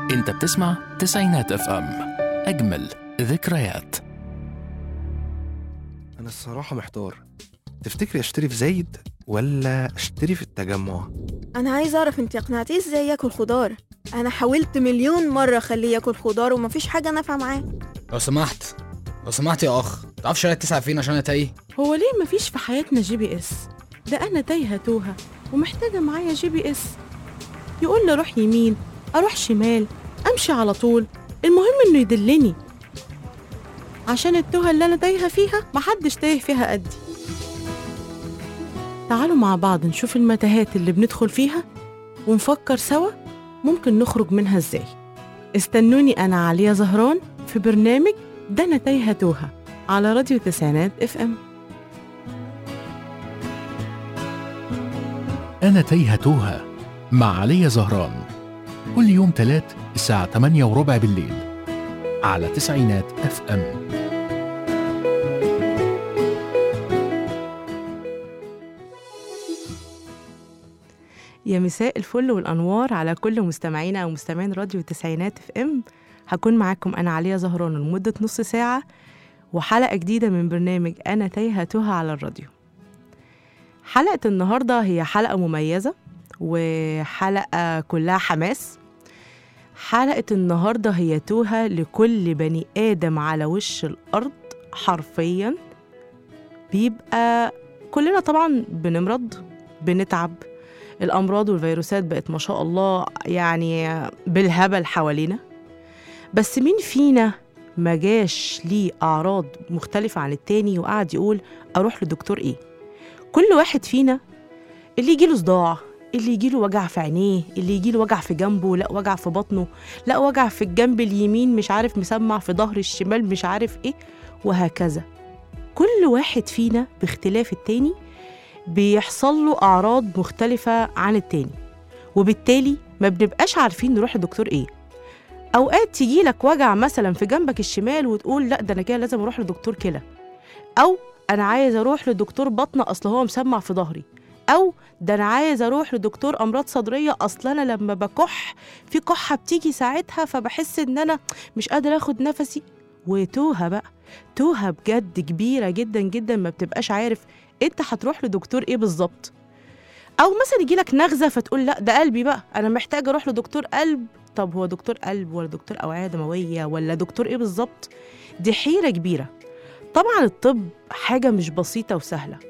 انت بتسمع تسعينات اف ام اجمل ذكريات أنا الصراحة محتار تفتكري أشتري في زايد ولا أشتري في التجمع؟ انا عايزه اعرف انت اقنعتيه ازاي ياكل خضار انا حاولت مليون مره اخليه ياكل خضار ومفيش حاجه نافعه معاه لو سمحت لو سمحت يا اخ تعرف شارع التسعة فين عشان انا تايه هو ليه مفيش في حياتنا جي بي اس ده انا تايهه توهه ومحتاجه معايا جي بي اس يقول لي اروح يمين اروح شمال امشي على طول المهم انه يدلني عشان التوهه اللي انا تايهه فيها محدش تايه فيها قدي تعالوا مع بعض نشوف المتاهات اللي بندخل فيها ونفكر سوا ممكن نخرج منها ازاي استنوني انا عليا زهران في برنامج ده انا تايهه توهه على راديو تسعينات اف ام أنا تايهة توها مع علي زهران كل يوم تلات الساعة 8 وربع بالليل على تسعينات اف ام يا مساء الفل والانوار على كل مستمعينا ومستمعين راديو تسعينات اف ام هكون معاكم انا عليا زهران لمده نص ساعه وحلقه جديده من برنامج انا تايهه توها على الراديو حلقه النهارده هي حلقه مميزه وحلقه كلها حماس حلقه النهارده هي توها لكل بني ادم على وش الارض حرفيا بيبقى كلنا طبعا بنمرض بنتعب الأمراض والفيروسات بقت ما شاء الله يعني بالهبل حوالينا بس مين فينا ما جاش ليه أعراض مختلفة عن التاني وقعد يقول أروح لدكتور إيه كل واحد فينا اللي يجيله صداع اللي يجيله وجع في عينيه اللي يجيله وجع في جنبه لا وجع في بطنه لا وجع في الجنب اليمين مش عارف مسمع في ظهر الشمال مش عارف ايه وهكذا كل واحد فينا باختلاف التاني بيحصل له أعراض مختلفة عن التاني وبالتالي ما بنبقاش عارفين نروح لدكتور إيه أوقات تيجي لك وجع مثلا في جنبك الشمال وتقول لا ده أنا كده لازم أروح لدكتور كلى أو أنا عايز أروح لدكتور بطنة أصل هو مسمع في ظهري أو ده أنا عايز أروح لدكتور أمراض صدرية أصل أنا لما بكح في كحة بتيجي ساعتها فبحس إن أنا مش قادر آخد نفسي وتوهة بقى توهة بجد كبيرة جدا جدا ما بتبقاش عارف انت هتروح لدكتور ايه بالظبط او مثلا يجي لك نغزه فتقول لا ده قلبي بقى انا محتاجه اروح لدكتور قلب طب هو دكتور قلب ولا دكتور اوعيه دمويه ولا دكتور ايه بالظبط دي حيره كبيره طبعا الطب حاجه مش بسيطه وسهله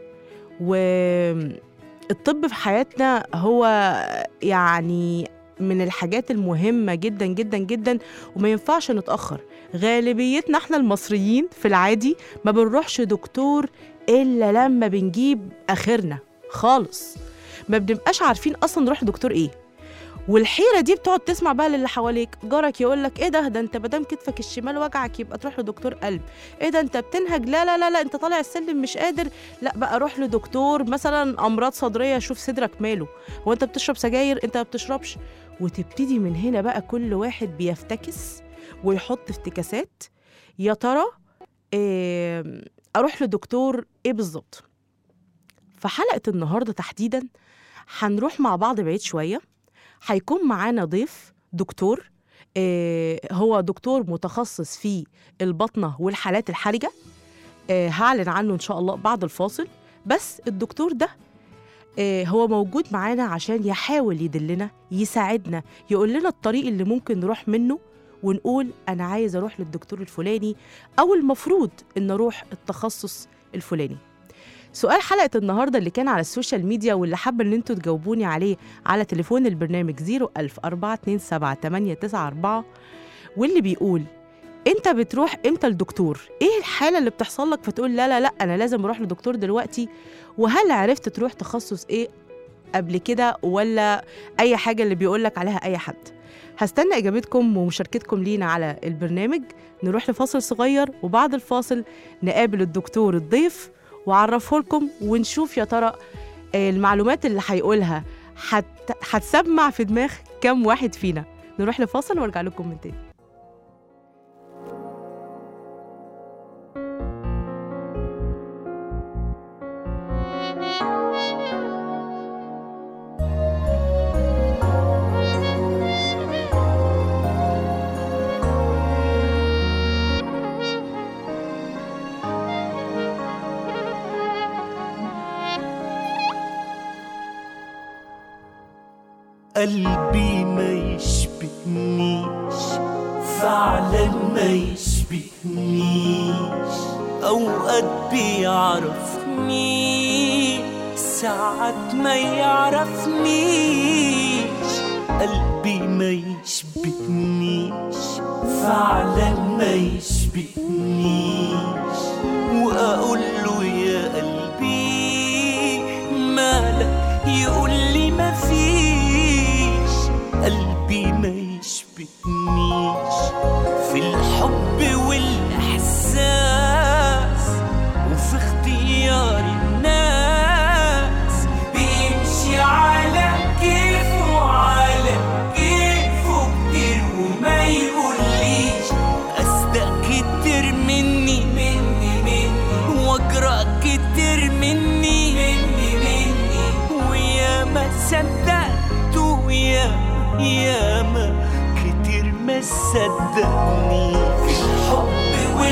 والطب في حياتنا هو يعني من الحاجات المهمة جدا جدا جدا وما ينفعش نتأخر غالبيتنا احنا المصريين في العادي ما بنروحش دكتور إلا لما بنجيب آخرنا خالص ما بنبقاش عارفين أصلا نروح لدكتور إيه والحيرة دي بتقعد تسمع بقى للي حواليك جارك يقول لك ايه ده ده انت مادام كتفك الشمال وجعك يبقى تروح لدكتور قلب ايه ده انت بتنهج لا لا لا لا انت طالع السلم مش قادر لا بقى روح لدكتور مثلا امراض صدريه شوف صدرك ماله هو انت بتشرب سجاير انت ما بتشربش وتبتدي من هنا بقى كل واحد بيفتكس ويحط افتكاسات يا ترى إيه اروح لدكتور ايه بالظبط فحلقه النهارده تحديدا هنروح مع بعض بعيد شويه هيكون معانا ضيف دكتور آه هو دكتور متخصص في البطنه والحالات الحرجه آه هعلن عنه ان شاء الله بعد الفاصل بس الدكتور ده آه هو موجود معانا عشان يحاول يدلنا يساعدنا يقول لنا الطريق اللي ممكن نروح منه ونقول انا عايز اروح للدكتور الفلاني او المفروض ان اروح التخصص الفلاني سؤال حلقة النهاردة اللي كان على السوشيال ميديا واللي حابة ان انتوا تجاوبوني عليه على تليفون البرنامج 01000 427 واللي بيقول انت بتروح امتى الدكتور ايه الحالة اللي بتحصل لك فتقول لا لا لا انا لازم اروح لدكتور دلوقتي وهل عرفت تروح تخصص ايه قبل كده ولا اي حاجة اللي بيقول لك عليها اي حد هستنى اجابتكم ومشاركتكم لينا على البرنامج نروح لفاصل صغير وبعد الفاصل نقابل الدكتور الضيف وأعرفه لكم ونشوف يا ترى المعلومات اللي هيقولها هت... هتسمع في دماغ كم واحد فينا نروح لفاصل وارجع لكم من تاني قلبي ما يشبهنيش فعلا ما يشبهنيش أوقات بيعرفني ساعات ما يعرفنيش قلبي ما يشبهنيش فعلا ما يشبهنيش وأقول له يا قلبي مالك يقول لي ما فيش قلبي ما يشبهنيش في الحب والإحساس وفي اختيار الناس بيمشي على كيفه على كيفه كتير وما يقوليش أصدق كتير مني مني مني وأجرأ كتير مني مني مني ويا ما صدقته يا يا ما كتير ما صدقني في الحب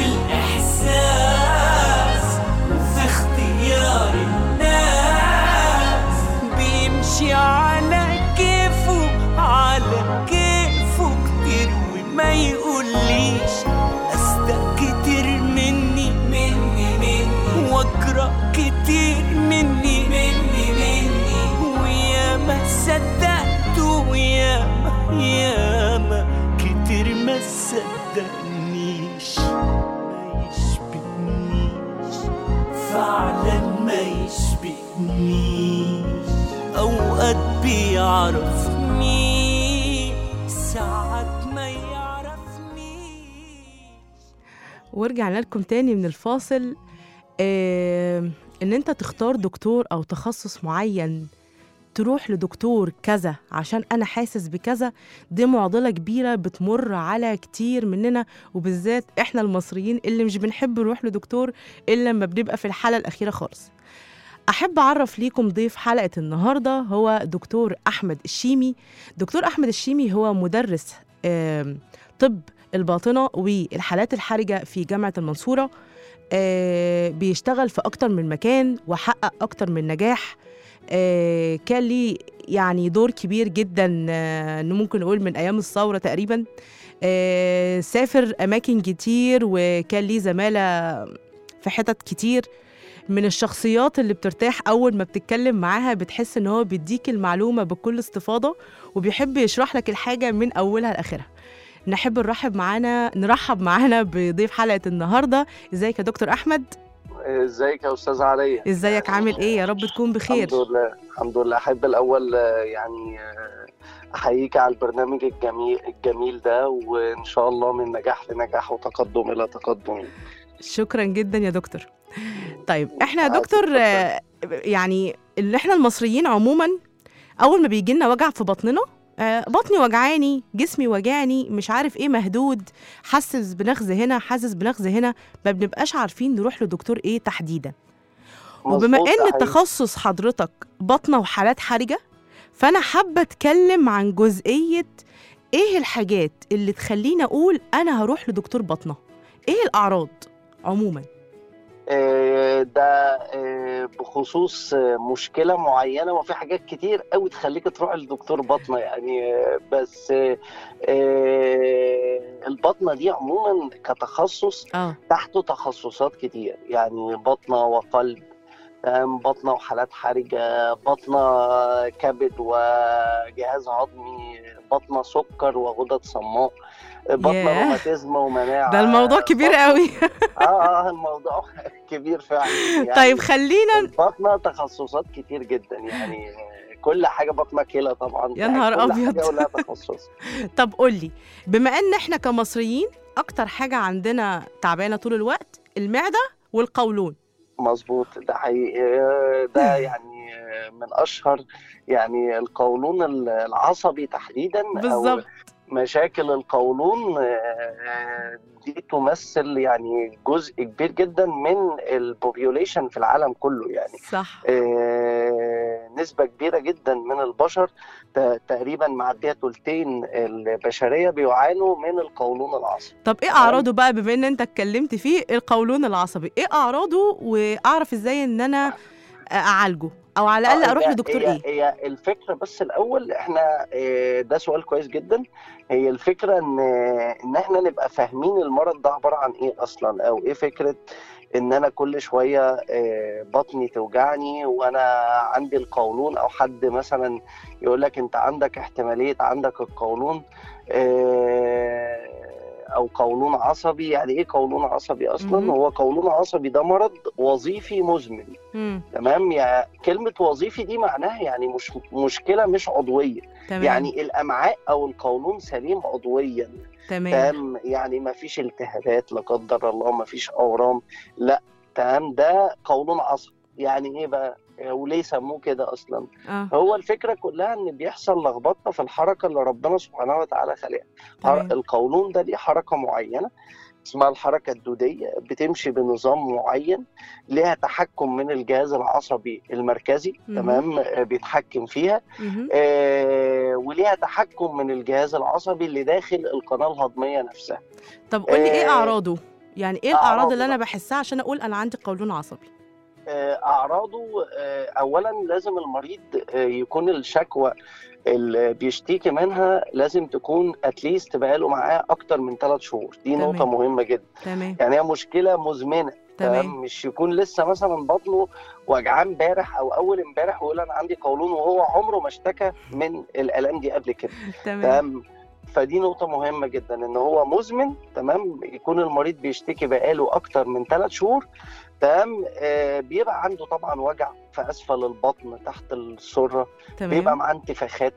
والإحساس وفي اختيار الناس بيمشي على كيفه على كيفه كتير وما يقوليش أصدق كتير مني مني مني وأجرأ كتير مني مني مني ويا ما صدقته يا ما يا ما كتير ما صدقنيش ما يشبهنيش فعلا ما يشبهنيش أوقات بيعرفني ساعات ما يعرفنيش ورجعنا لكم تاني من الفاصل آه ان انت تختار دكتور او تخصص معين تروح لدكتور كذا عشان انا حاسس بكذا دي معضله كبيره بتمر على كتير مننا وبالذات احنا المصريين اللي مش بنحب نروح لدكتور الا لما بنبقى في الحاله الاخيره خالص احب اعرف ليكم ضيف حلقه النهارده هو دكتور احمد الشيمي دكتور احمد الشيمي هو مدرس آم، طب الباطنه والحالات الحرجه في جامعه المنصوره آه، بيشتغل في اكتر من مكان وحقق اكتر من نجاح آه، كان ليه يعني دور كبير جدا آه، انه ممكن نقول من ايام الثوره تقريبا آه، سافر اماكن كتير وكان ليه زماله في حتت كتير من الشخصيات اللي بترتاح اول ما بتتكلم معاها بتحس ان هو بيديك المعلومه بكل استفاضه وبيحب يشرح لك الحاجه من اولها لاخرها نحب نرحب معانا نرحب معانا بضيف حلقه النهارده ازيك يا دكتور احمد ازيك يا استاذ عليا ازيك عامل ايه يا رب تكون بخير الحمد لله الحمد لله احب الاول آه، يعني آه، احييك على البرنامج الجميل الجميل ده وان شاء الله من نجاح لنجاح وتقدم الى تقدم شكرا جدا يا دكتور طيب احنا يا عفوا، دكتور اتفضل. آه، يعني اللي احنا المصريين عموما اول ما بيجي لنا وجع في بطننا آه، بطني وجعاني جسمي وجعني مش عارف ايه مهدود حاسس بنغز هنا حاسس بنغز هنا ما بنبقاش عارفين نروح لدكتور ايه تحديدا وبما مظبوط، ده ان حقيقي. التخصص حضرتك بطنه وحالات حرجه فانا حابه اتكلم عن جزئيه ايه الحاجات اللي تخليني اقول انا هروح لدكتور بطنه ايه الاعراض عموما آه، ده آه، بخصوص آه، مشكله معينه وفي حاجات كتير قوي تخليك تروح لدكتور بطنه يعني آه، بس آه، آه، البطنه دي عموما كتخصص اه تحته تخصصات كتير يعني بطنة وقلب تمام؟ بطنة وحالات حرجة بطنة كبد وجهاز هضمي بطنة سكر وغدد صماء بطنة ياه. روماتيزم ومناعة ده الموضوع كبير بطنة- قوي اه اه الموضوع كبير فعلا يعني طيب خلينا البطنة تخصصات كتير جدا يعني كل حاجة بطنة كلى طبعا يا نهار كل أبيض. حاجة ولها تخصص طب قولي بما ان احنا كمصريين اكتر حاجه عندنا تعبانه طول الوقت المعده والقولون مظبوط ده حقيقي آه، ده يعني آه، من اشهر يعني القولون العصبي تحديدا او بالظبط مشاكل القولون آه، دي تمثل يعني جزء كبير جدا من البوبيوليشن في العالم كله يعني صح آه، نسبة كبيرة جدا من البشر ت- تقريبا معدية تلتين البشرية بيعانوا من القولون العصبي طب ايه اعراضه بقى بما ان انت اتكلمت فيه القولون العصبي ايه اعراضه واعرف ازاي ان انا اعالجه او على الاقل آه، اروح هي- لدكتور هي ايه هي الفكره بس الاول احنا آه، ده سؤال كويس جدا هي الفكره ان ان احنا نبقى فاهمين المرض ده عباره عن ايه اصلا او ايه فكره ان انا كل شويه آه، بطني توجعني وانا عندي القولون او حد مثلا يقول لك انت عندك احتماليه عندك القولون آه، او قولون عصبي يعني ايه قولون عصبي اصلا مهم. هو قولون عصبي ده مرض وظيفي مزمن مم. تمام يعني كلمة وظيفي دي معناها يعني مش مشكلة مش عضوية تمام يعني الأمعاء أو القولون سليم عضويا تمام تمام يعني ما فيش التهابات لا قدر الله ما فيش أورام لا تمام ده قولون عصبي يعني إيه بقى وليه سموه كده أصلا اه هو الفكرة كلها إن بيحصل لخبطة في الحركة اللي ربنا سبحانه وتعالى خلقها تمام القولون ده ليه حركة معينة اسمها الحركة الدودية بتمشي بنظام معين ليها تحكم من الجهاز العصبي المركزي مهم. تمام آه، بيتحكم فيها مهم. آه وليها تحكم من الجهاز العصبي اللي داخل القناة الهضمية نفسها طب قول لي ايه آه، اعراضه يعني ايه الاعراض أعراضه اللي انا بقى. بحسها عشان اقول انا عندي قولون عصبي آه، أعراضه آه، أولا لازم المريض آه، يكون الشكوى اللي بيشتكي منها لازم تكون اتليست بقاله معاه أكتر من ثلاث شهور دي تمام. نقطة مهمة جدا تمام يعني هي مشكلة مزمنة تمام تمام مش يكون لسه مثلا بطنه وجعان امبارح او اول امبارح ويقول انا عندي قولون وهو عمره ما اشتكى من الالام دي قبل كده تمام تمام فدي نقطة مهمة جدا ان هو مزمن تمام يكون المريض بيشتكي بقاله اكتر من ثلاث شهور تمام آه بيبقى عنده طبعا وجع في اسفل البطن تحت السرة بيبقى تمام معاه انتفاخات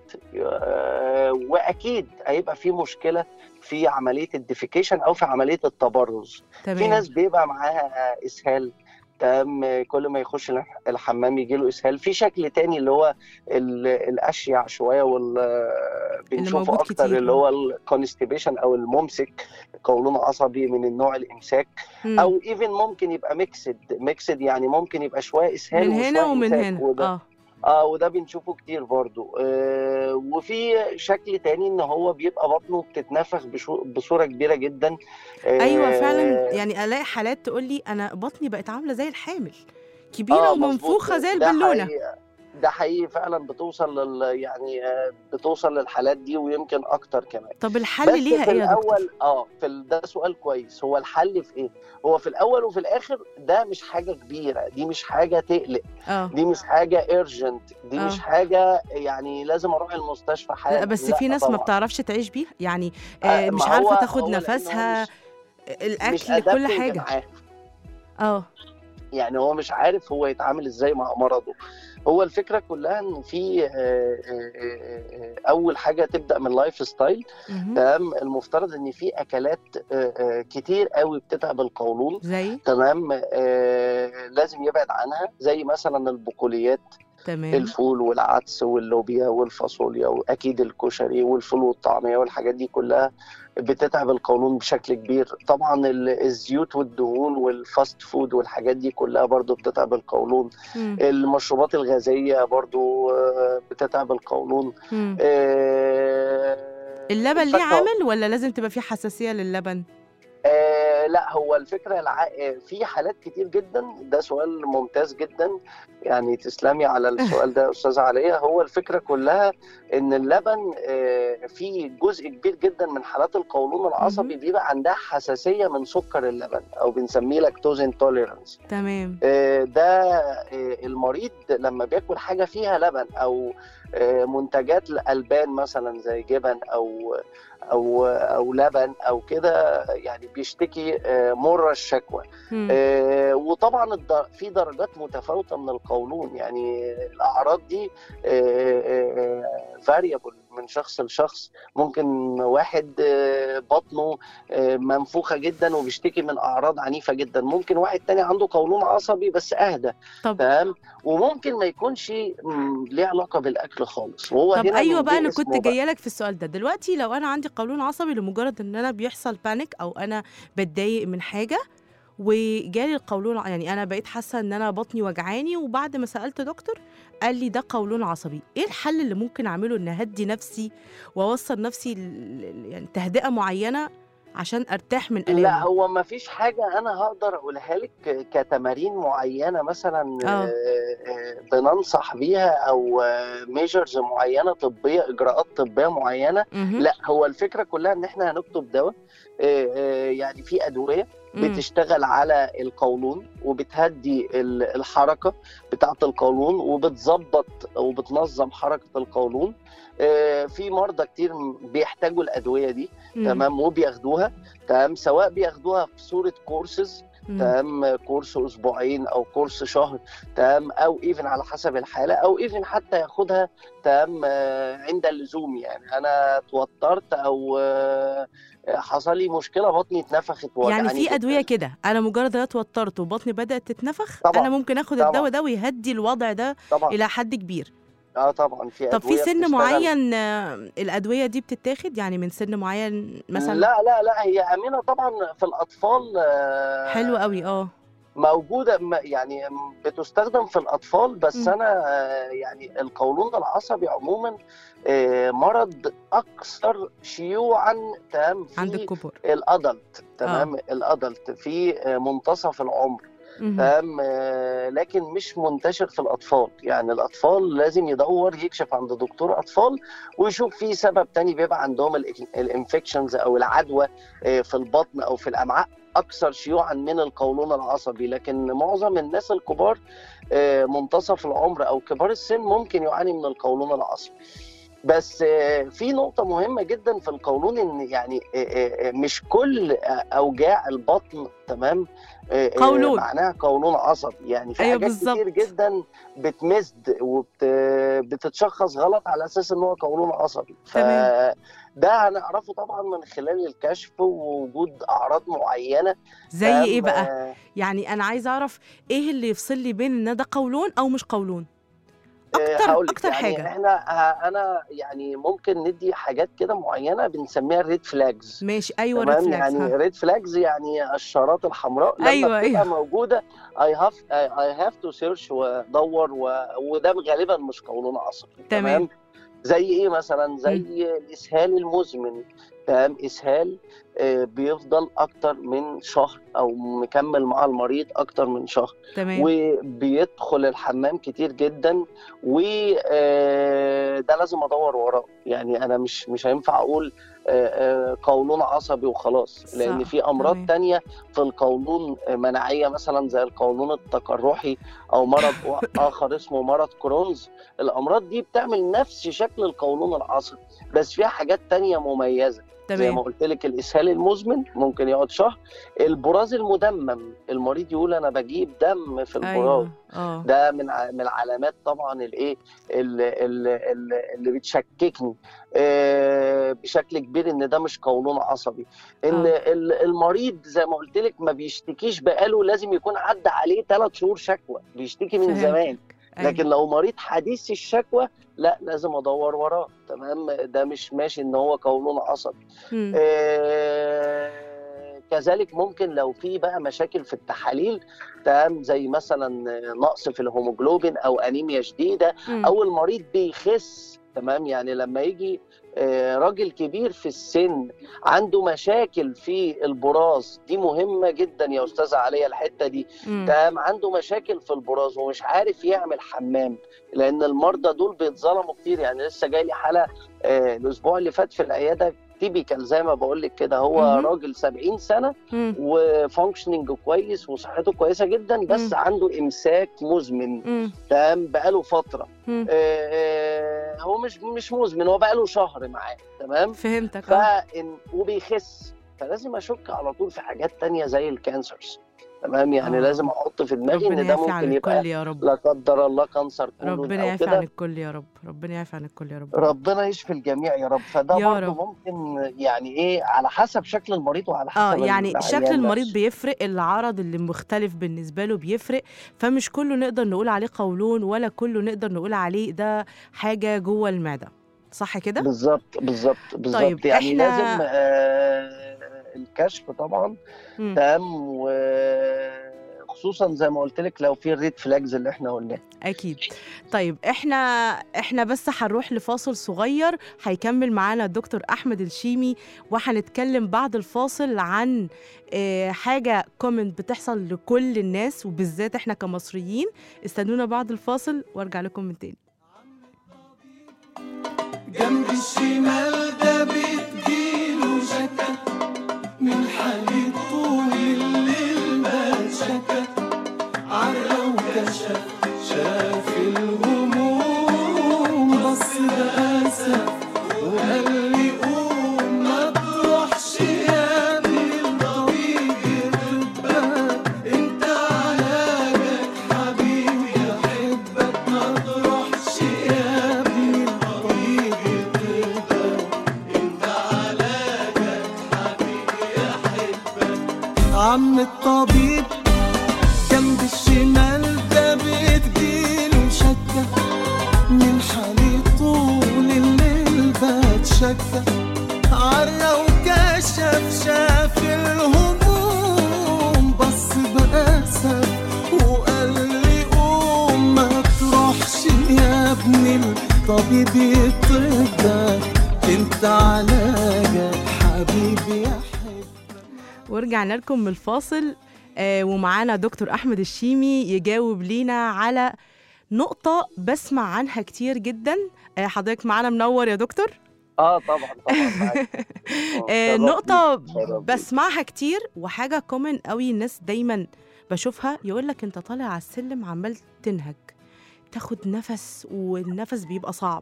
آه واكيد هيبقى في مشكلة في عملية الديفيكيشن او في عملية التبرز في تمام ناس بيبقى معاها اسهال تمام كل ما يخش الح- الحمام يجي له اسهال في شكل تاني اللي هو ال- الاشيع شويه وال بنشوفه موجود اكتر كتير. اللي هو الكونستيبيشن او الممسك قولون عصبي من النوع الامساك مم. او ايفن ممكن يبقى ميكسد ميكسد يعني ممكن يبقى شويه اسهال من هنا وشوية ومن إمساك، هنا وده اه اه وده بنشوفه كتير برضو آه وفي شكل تاني ان هو بيبقى بطنه بتتنفخ بشو- بصوره كبيره جدا آه ايوه فعلا يعني الاقي حالات تقول لي انا بطني بقت عامله زي الحامل كبيره آه، ومنفوخه مظبوط. زي ده البالونه حقيقي- ده حقيقي فعلا بتوصل لل يعني آه، بتوصل للحالات دي ويمكن اكتر كمان طب بس الحل ليها في ايه يا دكتور الاول اه في ال- ده سؤال كويس هو الحل في ايه هو في الاول وفي الاخر ده مش حاجه كبيره دي مش حاجه تقلق اه دي مش حاجه ايرجنت دي آه. مش حاجه يعني لازم اروح المستشفى حالا لا بس في ناس ما طبعاً. بتعرفش تعيش بيها يعني آه، آه ما مش هو- عارفه هو تاخد لأن هو نفسها مش- مش الاكل كل adapting حاجه معاه. اه يعني هو مش عارف هو يتعامل ازاي مع مرضه هو الفكره كلها ان في آه، آه، آه، اول حاجه تبدا من لايف ستايل مهم. تمام المفترض ان في اكلات آه، آه، كتير قوي بتتعب القولون زي تمام آه، لازم يبعد عنها زي مثلا البقوليات تمام الفول والعدس واللوبيا والفاصوليا واكيد الكشري والفول والطعميه والحاجات دي كلها بتتعب القولون بشكل كبير طبعا ال- الزيوت والدهون والفاست فود والحاجات دي كلها برضو بتتعب القولون مم. المشروبات الغازيه برضو آه، بتتعب القولون مم. آه، اللبن ليه الفاكهة- عامل ولا لازم تبقى فيه حساسيه للبن آه لا هو الفكرة الع... آه، في حالات كتير جدا ده سؤال ممتاز جدا يعني تسلمي على السؤال ده يا أستاذة عليا هو الفكرة كلها إن اللبن آه في جزء كبير جدا من حالات القولون العصبي بيبقى عندها حساسية من سكر اللبن أو بنسميه لاكتوز انتوليرانس تمام آه، ده آه، المريض لما بياكل حاجه فيها لبن او آه، منتجات الالبان مثلا زي جبن او او او لبن او كده يعني بيشتكي آه، مر الشكوى مم. آه، وطبعا الد- في درجات متفاوته من القولون يعني الاعراض دي فاريبل من شخص لشخص ممكن واحد آه، بطنه آه، منفوخه جدا وبيشتكي من اعراض عنيفه جدا ممكن واحد تاني عنده قولون عصبي بس اهدى طب تمام وممكن ما يكونش مم، ليه علاقه بالاكل خالص وهو طب هنا ايوه من بقى جه انا اسمه كنت بقى. جايه لك في السؤال ده دلوقتي لو انا عندي قولون عصبي لمجرد ان انا بيحصل بانيك او انا بتضايق من حاجه وجالي القولون ع- يعني انا بقيت حاسه ان انا بطني وجعاني وبعد ما سالت دكتور قال لي ده قولون عصبي ايه الحل اللي ممكن اعمله ان اهدي نفسي واوصل نفسي ل- ل- يعني تهدئه معينه عشان ارتاح من الامه لا هو ما فيش حاجة أنا هقدر أقولها لك كتمارين معينة مثلا آه. آه، آه، بننصح بيها أو ميجرز معينة طبية إجراءات طبية معينة مهم. لا هو الفكرة كلها إن إحنا هنكتب دواء آه، آه، يعني في أدوية مم. بتشتغل على القولون وبتهدي ال- الحركة بتاعة القولون وبتظبط وبتنظم حركة القولون آه، في مرضى كتير بيحتاجوا الأدوية دي مم. تمام وبياخدوها تمام سواء بياخدوها في صورة كورسز مم. تمام كورس اسبوعين او كورس شهر تمام او ايفن على حسب الحاله او ايفن حتى ياخدها تمام آه، عند اللزوم يعني انا اتوترت او آه، حصل لي مشكله بطني اتنفخت يعني ووجعاني في جداً. ادويه كده انا مجرد ان اتوترت وبطني بدات تتنفخ طبعاً، انا ممكن اخد طبعاً. الدواء ده ويهدي الوضع ده طبعا الى حد كبير اه طبعا في طب في أدوية سن بتشتغل- معين آه، الادويه دي بتتاخد يعني من سن معين مثلا لا لا لا هي امنه طبعا في الاطفال آه، حلو قوي اه موجوده م- يعني بتستخدم في الاطفال بس مم. انا آه، يعني القولون العصبي عموما آه، مرض اكثر شيوعا تمام في عند الكبار الادلت تمام الادلت في آه، منتصف العمر مهم. تمام آه، لكن مش منتشر في الاطفال يعني الاطفال لازم يدور يكشف عند دكتور اطفال ويشوف في سبب تاني بيبقى عندهم الانفكشنز او العدوى آه، في البطن او في الامعاء اكثر شيوعا من القولون العصبي لكن معظم الناس الكبار آه، منتصف العمر او كبار السن ممكن يعاني من القولون العصبي بس آه، في نقطة مهمة جدا في القولون ان يعني آه، آه، آه، مش كل آه، اوجاع البطن تمام آه، آه، قولون. معناها قولون عصبي يعني في أيوة حاجات بالظبط. كتير جدا بتمزد وبتتشخص غلط على اساس ان هو قولون عصبي تمام. فده هنعرفه طبعا من خلال الكشف ووجود اعراض معينه زي ايه تمام؟ بقى آه، يعني انا عايزه اعرف ايه اللي يفصل لي بين ان ده قولون او مش قولون اكتر هقولك اكتر يعني حاجه احنا ه- انا يعني ممكن ندي حاجات كده معينه بنسميها الريد فلاجز ماشي ايوه تمام ريفلكس يعني ريد فلاجز يعني الشارات الحمراء لما أيوة، بتبقى أيوة. موجوده اي هاف اي هاف تو سيرش وادور و... وده غالبا مش قولون عصبي تمام. زي ايه مثلا زي الاسهال المزمن تمام اسهال آه، بيفضل اكتر من شهر او مكمل مع المريض اكتر من شهر تمام وبيدخل الحمام كتير جدا وده لازم ادور وراه يعني انا مش مش هينفع اقول آه، آه، قولون عصبي وخلاص لان صح، في امراض تمام. تانية في القولون آه، مناعيه مثلا زي القولون التقرحي او مرض اخر اسمه مرض كرونز الامراض دي بتعمل نفس شكل القولون العصبي بس فيها حاجات تانية مميزه زي ما تمام قلت لك الاسهال المزمن ممكن يقعد شهر البراز المدمم المريض يقول انا بجيب دم في البراز ايوه اه ده من ع- من العلامات طبعا الايه ال- ال- ال- اللي بتشككني آه، بشكل كبير ان ده مش قولون عصبي ان آه. ال- المريض زي ما قلت لك ما بيشتكيش بقاله لازم يكون عدى عليه ثلاث شهور شكوى بيشتكي من فهمتك. زمان أيوة. لكن لو مريض حديث الشكوى لا لازم ادور وراه تمام ده مش ماشي ان هو قولون عصبي مم. آه، كذلك ممكن لو في بقى مشاكل في التحاليل تمام زي مثلا نقص في الهيموجلوبين او انيميا شديده مم. او المريض بيخس تمام يعني لما يجي آه، راجل كبير في السن عنده مشاكل في البراز دي مهمه جدا يا استاذه عليا الحته دي مم. تمام عنده مشاكل في البراز ومش عارف يعمل حمام لان المرضى دول بيتظلموا كتير يعني لسه جاي لي حاله آه، الاسبوع اللي فات في العياده تيبيكال زي ما بقول لك كده هو مهم. راجل 70 سنه مم. وفانكشننج كويس وصحته كويسه جدا بس مم. عنده امساك مزمن مم. تمام بقاله فتره مم. آه، آه، هو مش مش مزمن هو بقاله شهر معاه تمام فهمتك اه فإن وبيخس فلازم اشك على طول في حاجات تانية زي الكانسرز تمام يعني آه. لازم احط في دماغي ربنا ان ده يعفي عن ممكن يبقى الكل يا رب لا قدر الله كانسر كولون ربنا او يعفي عن كده الكل يا رب ربنا يعفي عن الكل يا رب ربنا يشفي الجميع يا رب فده يا برضه رب. ممكن يعني ايه على حسب شكل المريض وعلى اه حسب يعني العيان شكل المريض نفسه. بيفرق العرض اللي مختلف بالنسبه له بيفرق فمش كله نقدر نقول عليه قولون ولا كله نقدر نقول عليه ده حاجه جوه المعده صح كده بالظبط بالظبط بالظبط طيب، يعني إحنا- لازم آه الكشف طبعا مم. تمام خصوصا زي ما قلت لك لو في الريد فلاجز اللي احنا قلناها اكيد طيب احنا احنا بس هنروح لفاصل صغير هيكمل معانا الدكتور احمد الشيمي وهنتكلم بعد الفاصل عن آه، حاجه كومنت بتحصل لكل الناس وبالذات احنا كمصريين استنونا بعد الفاصل وارجع لكم من تاني جنب الشمال ده بتجيله شكا من حالي طول الليل ما شكا عرى وكشف شاف الهموم بص بأسف وقال لي قوم ما تروحش يا ابني الطبيب يطبك انت علاجك حبيبي يحبك ما تروحش يا ابني الطبيب يطبك انت علاجك حبيبي يحبك عم الطبيب جنب الشمال ده بتجيله شكة من حالي طول الليل بتشكى عرى وكشف شاف الهموم بص بأسف وقال لي قوم ما تروحش يا ابني الطبيب يطبك انت علاجك حبيبي يا حبيبي ورجعنا لكم من الفاصل آه، ومعانا دكتور احمد الشيمي يجاوب لينا على نقطة بسمع عنها كتير جدا آه، حضرتك معانا منور يا دكتور اه طبعا طبعا معاك. آه، شرف نقطة ليك، شرف ليك. بسمعها كتير وحاجة كومن قوي الناس دايما بشوفها يقول لك انت طالع على السلم عمال تنهج تاخد نفس والنفس بيبقى صعب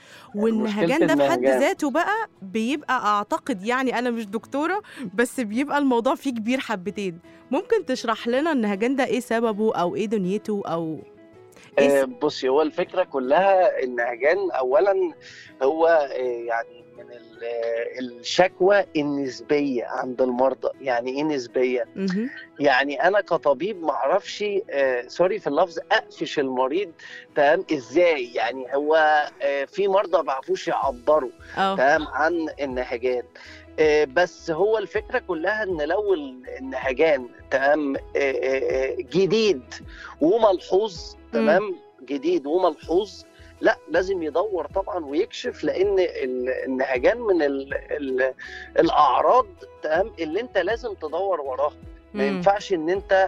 والنهجان ده في حد النهجان. ذاته بقى بيبقى اعتقد يعني انا مش دكتوره بس بيبقى الموضوع فيه كبير حبتين ممكن تشرح لنا النهجان ده ايه سببه او ايه دنيته او ايه آه، بصي هو الفكرة كلها النهجان أولا هو آه، يعني من ال- آه، الشكوى النسبية عند المرضى يعني إيه نسبية؟ مهم. يعني أنا كطبيب معرفش آه، سوري في اللفظ أقفش المريض تمام إزاي يعني هو آه، في مرضى ما بيعرفوش يعبروا اه تمام عن النهجان آه، بس هو الفكره كلها ان لو ال- النهجان تمام آه، آه، آه، جديد وملحوظ تمام جديد وملحوظ لا لازم يدور طبعا ويكشف لان ال- النهجان من ال ال الاعراض تمام اللي انت لازم تدور وراها ما مم. ينفعش ان انت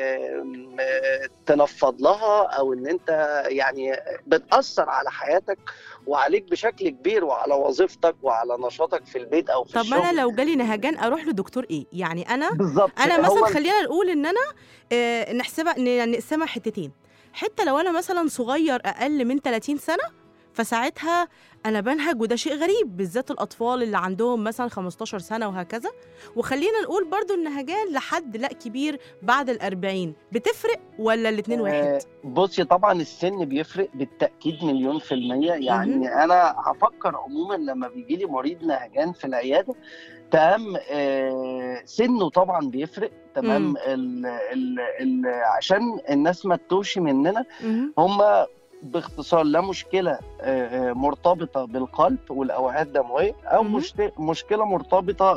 آم، آه، تنفض لها او ان انت يعني بتاثر على حياتك وعليك بشكل كبير وعلى وظيفتك وعلى نشاطك في البيت او في طب ما الشغل انا لو جالي نهجان اروح لدكتور ايه يعني انا بالظبط انا هو مثلا خلينا نقول ان انا آه، نحسبها ن- نقسمها حتتين حته لو انا مثلا صغير اقل من 30 سنه فساعتها انا بنهج وده شيء غريب بالذات الاطفال اللي عندهم مثلا 15 سنه وهكذا وخلينا نقول برضو النهجان لحد لا كبير بعد الأربعين بتفرق ولا الاتنين واحد آه، بصي طبعا السن بيفرق بالتاكيد مليون في الميه يعني انا هفكر عموما لما بيجي لي مريض نهجان في العياده تمام آه، سنه طبعا بيفرق مم. تمام ال ال ال عشان الناس ما تتوهش مننا مهم. هم باختصار لا مشكله آه، آه، مرتبطه بالقلب والاوعيه الدمويه او مهم. مشت- مشكله مرتبطه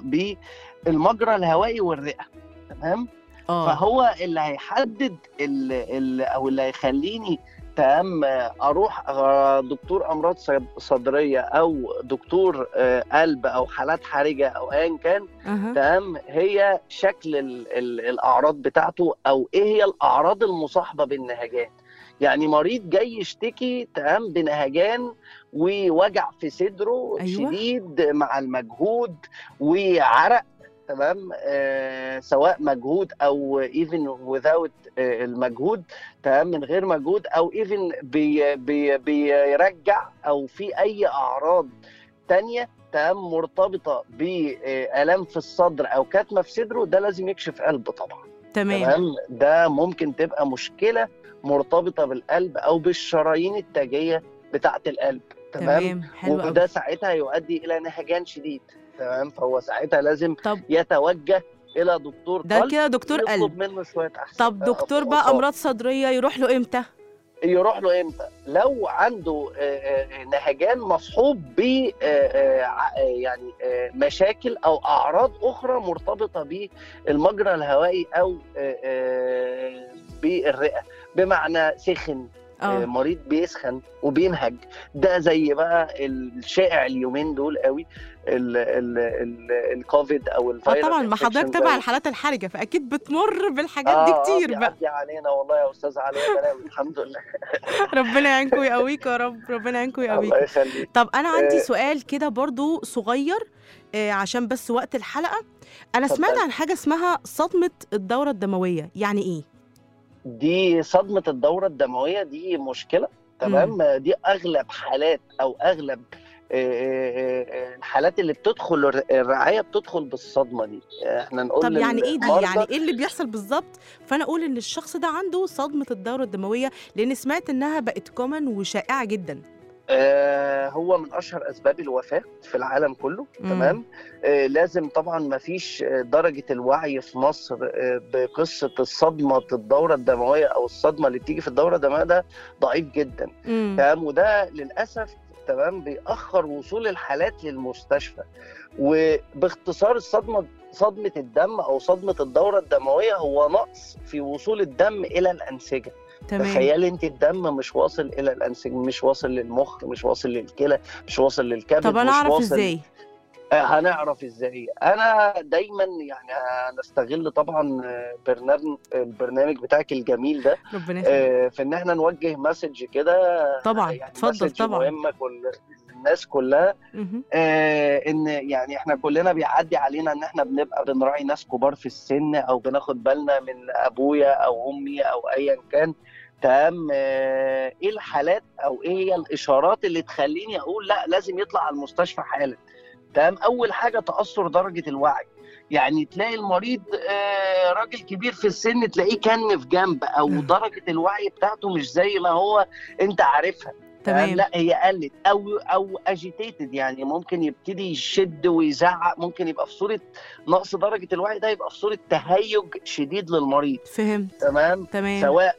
بالمجرى الهوائي والرئه تمام اه فهو اللي هيحدد ال ال او اللي هيخليني تمام آه، اروح آه، دكتور امراض صد- صدريه او دكتور آه، قلب او حالات حرجه او ايا كان أها. تمام هي شكل ال ال الاعراض بتاعته او ايه هي الاعراض المصاحبه بالنهجان يعني مريض جاي يشتكي تمام بنهجان ووجع في صدره أيوة. شديد مع المجهود وعرق تمام آه سواء مجهود او ايفن without آه المجهود تمام من غير مجهود او ايفن بي بي بيرجع او في اي اعراض تانية تمام مرتبطه بالام في الصدر او كتمه في صدره ده لازم يكشف قلب طبعا تمام تمام ده ممكن تبقى مشكله مرتبطه بالقلب او بالشرايين التاجيه بتاعه القلب تمام تمام حلو قوي وده ساعتها يؤدي الى نهجان شديد تمام فهو ساعتها لازم طب يتوجه الى دكتور ده قلب كده دكتور يطلب قلب منه شويه احسن طب دكتور بقى امراض صدريه يروح له امتى يروح له امتى لو عنده آه، آه، نهجان مصحوب ب آه، آه، ع- آه، يعني آه، مشاكل او اعراض اخرى مرتبطه بالمجرى الهوائي او آه، آه، بالرئه بمعنى سخن آه، اه مريض بيسخن وبينهج ده زي بقى الشائع اليومين دول قوي ال ال ال الكوفيد او اه الفيروس طبعا ما حضرتك infection تابع ده. الحالات الحرجه فاكيد بتمر بالحاجات آه، دي آه، كتير بقى بيعدي علينا والله يا استاذ علي بلاوي الحمد لله ربنا يعينكم ويقويك يا رب ربنا يعينكم ويقويك الله يخليك طب انا عندي آه. سؤال كده برضو صغير آه، عشان بس وقت الحلقه انا سمعت اتفضل. عن حاجه اسمها صدمه الدوره الدمويه يعني ايه دي صدمة الدورة الدموية دي مشكلة تمام دي أغلب حالات أو أغلب آه، آه، آه، الحالات اللي بتدخل الر- الرعاية بتدخل بالصدمة دي احنا نقول طب يعني ايه دي للمرضى- يعني ايه اللي بيحصل بالظبط فانا اقول ان الشخص ده عنده صدمه الدوره الدمويه لان سمعت انها بقت كومن وشائعه جدا آه، هو من اشهر اسباب الوفاه في العالم كله مم. تمام آه، لازم طبعا ما فيش آه، درجه الوعي في مصر آه، بقصه الصدمه الدوره الدمويه او الصدمه اللي بتيجي في الدوره الدمويه ده ضعيف جدا امم تمام وده للاسف تمام بيأخر وصول الحالات للمستشفى وباختصار الصدمه صدمه الدم او صدمه الدوره الدمويه هو نقص في وصول الدم الى الانسجه تمام تخيلي انت الدم مش واصل الى الانسجه مش واصل للمخ مش واصل للكلى مش واصل للكبد طب انا مش اعرف واصل ازاي آه، هنعرف ازاي انا دايما يعني هنستغل طبعا آه، برنامج البرنامج بتاعك الجميل ده ربنا يخليك آه، في ان احنا نوجه مسج كده طبعا يعني اتفضل مسج طبعا مهمه كل الناس كلها مهم. آه ان يعني احنا كلنا بيعدي علينا ان احنا بنبقى بنراعي ناس كبار في السن او بناخد بالنا من ابويا او امي او ايا كان تمام آه ايه الحالات او ايه هي الاشارات اللي تخليني اقول لا لازم يطلع على المستشفى حالا تمام اول حاجه تاثر درجه الوعي يعني تلاقي المريض آه راجل كبير في السن تلاقيه كان في جنب او مم. درجه الوعي بتاعته مش زي ما هو انت عارفها تمام تمام لا هي قلت او او اجيتيتد يعني ممكن يبتدي يشد ويزعق ممكن يبقى في صوره نقص درجه الوعي ده يبقى في صوره تهيج شديد للمريض فهمت تمام تمام سواء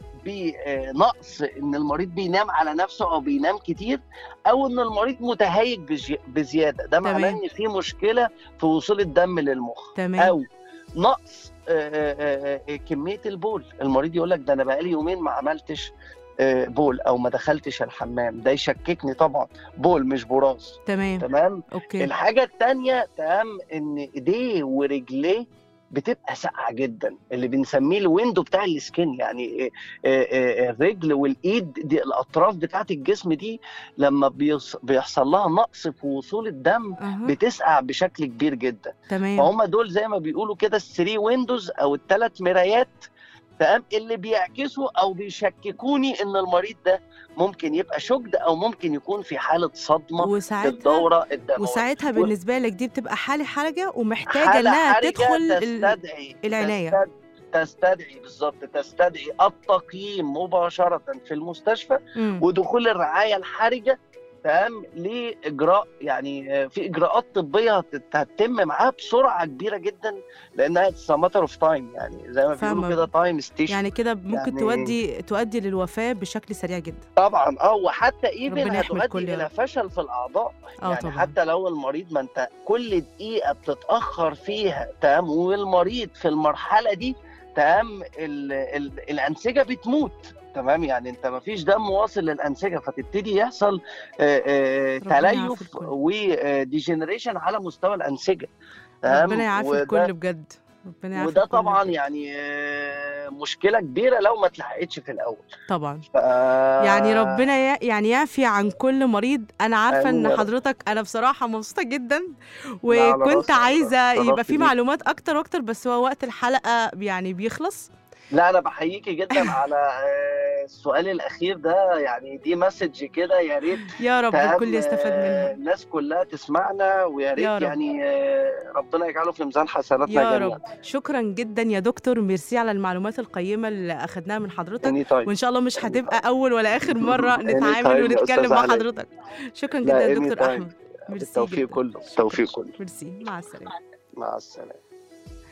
بنقص ان المريض بينام على نفسه او بينام كتير او ان المريض متهيج بزي- بزياده ده معناه تمام. ان في مشكله في وصول الدم للمخ تمام او نقص آه، آه، آه، كميه البول المريض يقول لك ده انا بقالي يومين ما عملتش آه، بول او ما دخلتش الحمام ده يشككني طبعا بول مش براز تمام تمام اوكي الحاجه الثانيه تمام ان ايديه ورجليه بتبقى ساقعه جدا اللي بنسميه الويندو بتاع السكين يعني آه، آه، آه، الرجل والايد دي الاطراف بتاعت الجسم دي لما بيص- بيحصل لها نقص في وصول الدم أها. بتسقع بشكل كبير جدا تمام فهم دول زي ما بيقولوا كده الثري ويندوز او الثلاث مرايات تمام اللي بيعكسوا او بيشككوني ان المريض ده ممكن يبقى شجد او ممكن يكون في حاله صدمه في وساعتها الدوره الدمويه وساعتها و- بالنسبه لك دي بتبقى حاله حرجه ومحتاجه حالة انها حرجة تدخل ال... تستدعي العناية. تستد- تستدعي بالظبط تستدعي التقييم مباشره في المستشفى مم. ودخول الرعايه الحرجه تمام لاجراء يعني آه، في اجراءات طبيه هت- هتتم معاها بسرعه كبيره جدا لانها ماتر اوف تايم يعني زي ما فاهمة. بيقولوا كده تايم ستيشن يعني كده ممكن يعني- تودي تؤدي للوفاه بشكل سريع جدا طبعا اه وحتى ايفن ربنا يحمي الكل هتؤدي يا الى رب. فشل في الاعضاء اه يعني طبعا حتى لو المريض ما انت كل دقيقه بتتاخر فيها تمام والمريض في المرحله دي تمام ال ال الانسجه بتموت تمام يعني انت ما فيش دم واصل للانسجه فتبتدي يحصل آه، آه، ربنا يعافي تليف الكل. وديجنريشن على مستوى الانسجه تمام ربنا يعافي وده- الكل بجد ربنا يعافي وده الكل طبعا بجد. يعني آه، مشكله كبيره لو ما اتلحقتش في الاول طبعا ف... يعني ربنا ي... يعني يعفي عن كل مريض انا عارفه آمين ان يا رب. حضرتك انا بصراحه مبسوطه جدا على وكنت راسي، عايزه شرفت يبقى في بيك. معلومات اكتر واكتر بس هو وقت الحلقه يعني بيخلص لا انا بحييكي جدا على آه، السؤال الاخير ده يعني دي مسج كده يا ريت يا رب تمام، الكل يستفاد آه، منها الناس كلها تسمعنا ويا يا ريت رب. يعني آه، ربنا يجعله في ميزان حسناتنا يا جميعا رب شكرا جدا يا دكتور ميرسي على المعلومات القيمه اللي اخدناها من حضرتك اني طيب وان شاء الله مش هتبقى اول ولا اخر مره Anytime نتعامل يا ونتكلم أستاذ مع علي. حضرتك شكرا لا، جدا يا دكتور anytime. احمد ميرسي بالتوفيق جدا كله التوفيق كله ميرسي مع السلامه مع السلامه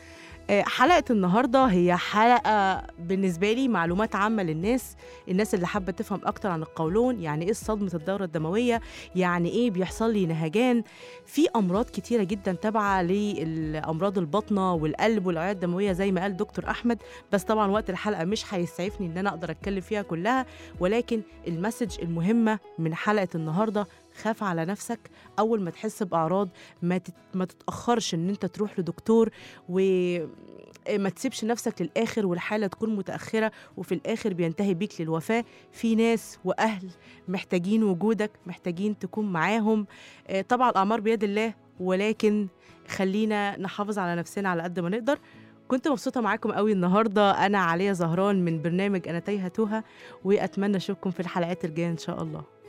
آه، حلقة النهاردة هي حلقة بالنسبة لي معلومات عامة للناس الناس اللي حابة تفهم أكتر عن القولون يعني إيه صدمة الدورة الدموية يعني إيه بيحصل لي نهجان في أمراض كتيرة جدا تابعة لأمراض البطنة والقلب والأوعية الدموية زي ما قال دكتور أحمد بس طبعا وقت الحلقة مش هيسعفني إن أنا أقدر أتكلم فيها كلها ولكن المسج المهمة من حلقة النهاردة خاف على نفسك أول ما تحس بأعراض ما تت- ما تتأخرش إن أنت تروح لدكتور وما تسيبش نفسك للآخر والحالة تكون متأخرة وفي الآخر بينتهي بيك للوفاة في ناس وأهل محتاجين وجودك محتاجين تكون معاهم آه، طبعا الأعمار بيد الله ولكن خلينا نحافظ على نفسنا على قد ما نقدر كنت مبسوطة معاكم قوي النهاردة أنا عليا زهران من برنامج أنا تايهة توها وأتمنى أشوفكم في الحلقات الجاية إن شاء الله